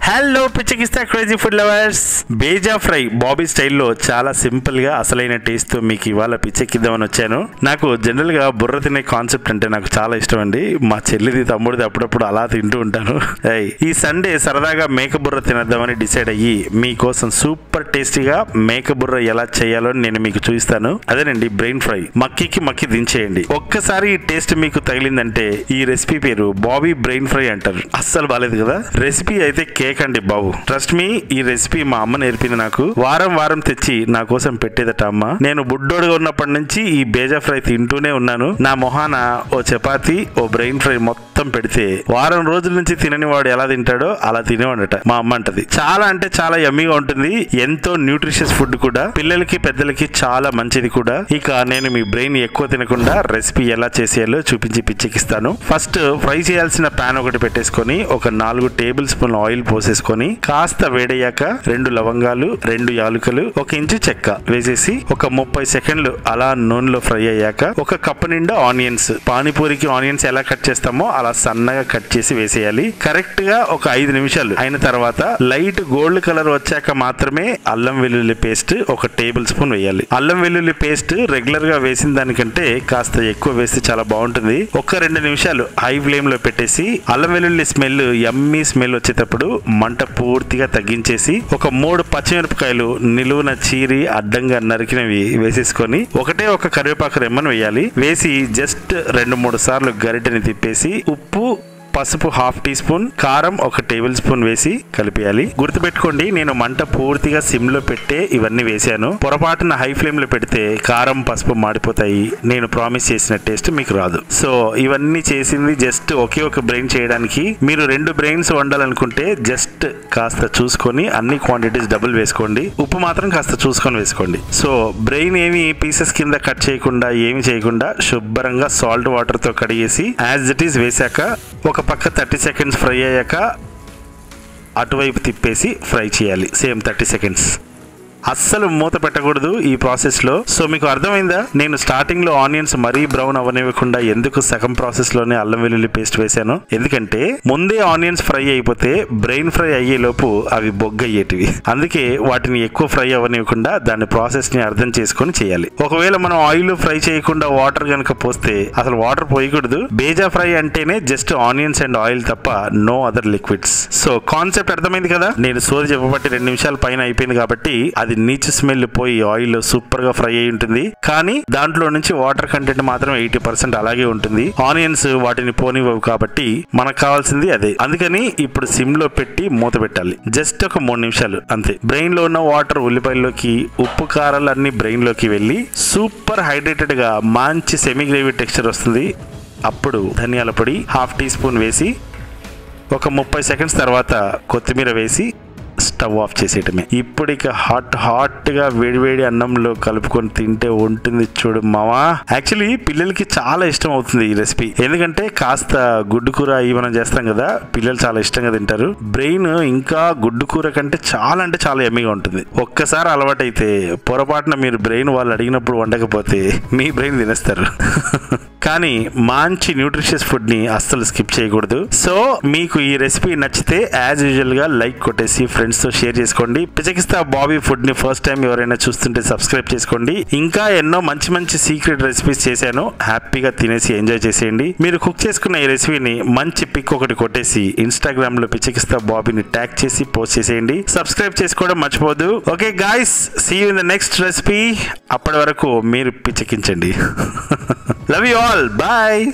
hello పిచ్చకిస్తా crazy food lovers bheja fry Bobby స్టైల్లో చాలా సింపుల్ గా అసలైన టేస్ట్ తో మీకు ఇవాళ పిచ్చెక్కిద్దామని వచ్చాను నాకు జనరల్ గా బుర్ర తినే కాన్సెప్ట్ అంటే నాకు చాలా ఇష్టం అండి మా చెల్లిది తమ్ముడిది అప్పుడప్పుడు అలా తింటూ ఉంటాను ఏయ్, ఈ సండే సరదాగా మేక బుర్ర తినేద్దామని డిసైడ్ అయ్యి మీకోసం సూపర్ టేస్టీగా మేక బుర్ర ఎలా చేయాలో నేను మీకు చూపిస్తాను అదేనండి బ్రెయిన్ ఫ్రై మక్కికి మక్కి దించేయండి ఒక్కసారి ఈ టేస్ట్ మీకు తగిలిందంటే ఈ రెసిపీ పేరు బాబీ బ్రెయిన్ ఫ్రై అంటారు అస్సలు బాలేదు కదా రెసిపీ అయితే కేక్ అండి బాబు ట్రస్ట్ మీ ఈ రెసిపీ మా అమ్మ నేర్పింది నాకు వారం వారం తెచ్చి నా కోసం పెట్టేదట అమ్మ నేను బుడ్డోడుగా ఉన్నప్పటి నుంచి ఈ బేజా ఫ్రై తింటూనే ఉన్నాను నా మొహాన ఓ చపాతి ఓ బ్రెయిన్ ఫ్రై మొత్తం పెడితే వారం రోజుల నుంచి తినని వాడు ఎలా తింటాడో అలా తినేవాడట మా అమ్మ అంటది చాలా అంటే చాలా యమ్మీగా ఉంటుంది ఎంతో న్యూట్రిషియస్ ఫుడ్ కూడా పిల్లలకి పెద్దలకి చాలా మంచిది కూడా ఇక నేను మీ బ్రెయిన్ ఎక్కువ తినకుండా రెసిపీ ఎలా చేసేయాలో చూపించి పిచ్చెకిస్తాను ఫస్ట్ ఫ్రై చేయాల్సిన పాన్ ఒకటి పెట్టేసుకొని ఒక నాలుగు టేబుల్ స్పూన్ ఆయిల్ పోసేసుకొని కాస్త వేడయ్యాక రెండు లవంగాలు రెండు యాలుకలు ఒక ఇంచు చెక్క వేసేసి ఒక ముప్పై సెకండ్లు అలా నూనెలో ఫ్రై అయ్యాక ఒక కప్పు నిండా ఆనియన్స్ పానీపూరికి ఆనియన్స్ ఎలా కట్ చేస్తామో అలా సన్నగా కట్ చేసి వేసేయాలి కరెక్ట్ గా ఒక ఐదు నిమిషాలు అయిన తర్వాత లైట్ గోల్డ్ కలర్ వచ్చాక మాత్రమే అల్లం వెల్లుల్లి పేస్ట్ ఒక టేబుల్ స్పూన్ వేయాలి అల్లం వెల్లుల్లి పేస్ట్ రెగ్యులర్ గా వేసిన దానికంటే కాస్త ఎక్కువ వేస్తే చాలా బాగుంటుంది ఒక రెండు నిమిషాలు హై ఫ్లేమ్ లో పెట్టేసి అల్లం వెల్లుల్లి స్మెల్ యమ్మీ స్మెల్ వచ్చేటప్పుడు మంట పూర్తిగా తగ్గించేసి ఒక మూడు పచ్చిమిరపకాయలు నిలువున చీరి అడ్డంగా నరికినవి వేసేసుకొని ఒకటే ఒక కరివేపాకు రెమ్మను వేయాలి వేసి జస్ట్ రెండు మూడు సార్లు గరిటెని తిప్పేసి ఉప్పు పసుపు హాఫ్ టీ స్పూన్ కారం ఒక టేబుల్ స్పూన్ వేసి కలిపేయాలి గుర్తుపెట్టుకోండి నేను మంట పూర్తిగా సిమ్ లో పెట్టే ఇవన్నీ వేసాను పొరపాటున హై ఫ్లేమ్ లో పెడితే కారం పసుపు మాడిపోతాయి నేను ప్రామిస్ చేసిన టేస్ట్ మీకు రాదు సో ఇవన్నీ చేసింది జస్ట్ ఒకే ఒక బ్రెయిన్ చేయడానికి మీరు రెండు బ్రెయిన్స్ వండాలనుకుంటే జస్ట్ కాస్త చూసుకొని అన్ని క్వాంటిటీస్ డబుల్ వేసుకోండి ఉప్పు మాత్రం కాస్త చూసుకొని వేసుకోండి సో బ్రెయిన్ ఏమి పీసెస్ కింద కట్ చేయకుండా ఏమి చేయకుండా శుభ్రంగా సాల్ట్ వాటర్ తో కడిగేసి యాజ్ ఇట్ ఈస్ వేసాక ఒక పక్క థర్టీ సెకండ్స్ ఫ్రై అయ్యాక అటువైపు తిప్పేసి ఫ్రై చేయాలి సేమ్ థర్టీ సెకండ్స్ అస్సలు మూత పెట్టకూడదు ఈ ప్రాసెస్ లో సో మీకు అర్థమైందా నేను స్టార్టింగ్ లో ఆనియన్స్ మరీ బ్రౌన్ అవ్వనివ్వకుండా ఎందుకు సగం ప్రాసెస్ లోనే అల్లం వెల్లుల్లి పేస్ట్ వేశాను ఎందుకంటే ముందే ఆనియన్స్ ఫ్రై అయిపోతే బ్రెయిన్ ఫ్రై అయ్యే లోపు అవి బొగ్గయ్యేటివి అందుకే వాటిని ఎక్కువ ఫ్రై అవ్వనివ్వకుండా దాని ప్రాసెస్ ని అర్థం చేసుకొని చేయాలి ఒకవేళ మనం ఆయిల్ ఫ్రై చేయకుండా వాటర్ కనుక పోస్తే అసలు వాటర్ పోయకూడదు బేజా ఫ్రై అంటేనే జస్ట్ ఆనియన్స్ అండ్ ఆయిల్ తప్ప no other liquids so concept అర్థమైంది కదా నేను సోది చెప్పబట్టి రెండు నిమిషాల పైన అయిపోయింది కాబట్టి అది నీచు స్మెల్ పోయి ఆయిల్ సూపర్ గా ఫ్రై అయి ఉంటుంది కానీ దాంట్లో నుంచి వాటర్ కంటెంట్ మాత్రం ఎయిటీ పర్సెంట్ అలాగే ఉంటుంది ఆనియన్స్ వాటిని పోనివ్వవు కాబట్టి మనకు కావాల్సింది అదే అందుకని ఇప్పుడు సిమ్ లో పెట్టి మూత పెట్టాలి జస్ట్ ఒక మూడు నిమిషాలు అంతే బ్రెయిన్ లో ఉన్న వాటర్ ఉల్లిపాయల్లోకి ఉప్పు కారాలు అన్ని బ్రెయిన్ లోకి వెళ్ళి సూపర్ హైడ్రేటెడ్ గా మంచి సెమీ గ్రేవీ టెక్స్చర్ వస్తుంది అప్పుడు ధనియాల పొడి హాఫ్ టీ స్పూన్ వేసి ఒక ముప్పై సెకండ్స్ తర్వాత కొత్తిమీర వేసి స్టవ్ ఆఫ్ చేసేయటమే ఇప్పుడు ఇక హాట్ హాట్ గా వేడివేడి అన్నంలో కలుపుకొని తింటే ఉంటుంది చూడు మావా యాక్చువల్లీ పిల్లలకి చాలా ఇష్టం అవుతుంది ఈ రెసిపీ ఎందుకంటే కాస్త గుడ్డు కూర ఇవి మనం చేస్తాం కదా పిల్లలు చాలా ఇష్టంగా తింటారు బ్రెయిన్ ఇంకా గుడ్డు కూర కంటే చాలా అంటే చాలా ఎమ్మిగా ఉంటుంది ఒక్కసారి అలవాటైతే పొరపాటున మీరు బ్రెయిన్ వాళ్ళు అడిగినప్పుడు వండకపోతే మీ బ్రెయిన్ తినేస్తారు కానీ మంచి న్యూట్రిషియస్ ఫుడ్ ని అస్సలు స్కిప్ చేయకూడదు సో మీకు ఈ రెసిపీ నచ్చితే యాజ్ యూజువల్ గా లైక్ కొట్టేసి ఫ్రెండ్స్ తో షేర్ చేసుకోండి పిచకిస్తా బాబీ ఫుడ్ ని ఫస్ట్ టైం ఎవరైనా చూస్తుంటే సబ్స్క్రైబ్ చేసుకోండి ఇంకా ఎన్నో మంచి మంచి సీక్రెట్ రెసిపీస్ చేశాను హ్యాపీగా తినేసి ఎంజాయ్ చేసేయండి మీరు కుక్ చేసుకున్న ఈ రెసిపీని మంచి పిక్ ఒకటి కొట్టేసి ఇన్స్టాగ్రామ్ లో పిచకిస్తా బాబీని ట్యాగ్ చేసి పోస్ట్ చేసేయండి సబ్స్క్రైబ్ చేసుకోవడం మర్చిపోదు okay guys see you in the next recipe అప్పటి వరకు మీరు పిచ్చకించండి లవ్ యూ ఆల్ బాయ్